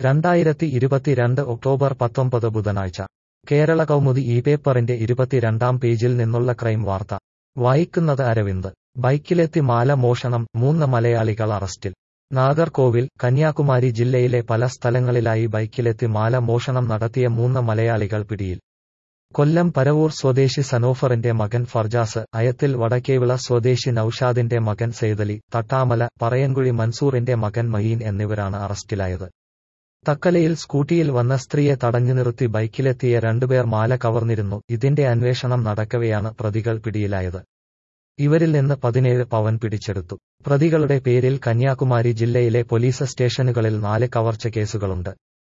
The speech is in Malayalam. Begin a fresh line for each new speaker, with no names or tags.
രണ്ടായിരത്തി ഇരുപത്തിരണ്ട് ഒക്ടോബർ പത്തൊമ്പത് ബുധനാഴ്ച കേരള കൗമുദി ഈ പേപ്പറിന്റെ ഇരുപത്തിരണ്ടാം പേജിൽ നിന്നുള്ള ക്രൈം വാർത്ത വായിക്കുന്നത് അരവിന്ദ് ബൈക്കിലെത്തി മാല മോഷണം മൂന്ന് മലയാളികൾ അറസ്റ്റിൽ നാഗർകോവിൽ കന്യാകുമാരി ജില്ലയിലെ പല സ്ഥലങ്ങളിലായി ബൈക്കിലെത്തി മാല മോഷണം നടത്തിയ മൂന്ന് മലയാളികൾ പിടിയിൽ കൊല്ലം പരവൂർ സ്വദേശി സനോഫറിന്റെ മകൻ ഫർജാസ് അയത്തിൽ വടക്കേവിള സ്വദേശി നൌഷാദിന്റെ മകൻ സെയ്തലി തട്ടാമല പറയൻകുഴി മൻസൂറിന്റെ മകൻ മഹീൻ എന്നിവരാണ് അറസ്റ്റിലായത് തക്കലയിൽ സ്കൂട്ടിയിൽ വന്ന സ്ത്രീയെ തടഞ്ഞു നിർത്തി ബൈക്കിലെത്തിയ രണ്ടുപേർ മാല കവർന്നിരുന്നു ഇതിന്റെ അന്വേഷണം നടക്കവെയാണ് പ്രതികൾ പിടിയിലായത് ഇവരിൽ നിന്ന് പതിനേഴ് പവൻ പിടിച്ചെടുത്തു പ്രതികളുടെ പേരിൽ കന്യാകുമാരി ജില്ലയിലെ പോലീസ് സ്റ്റേഷനുകളിൽ നാല് കവർച്ച കേസുകളുണ്ട്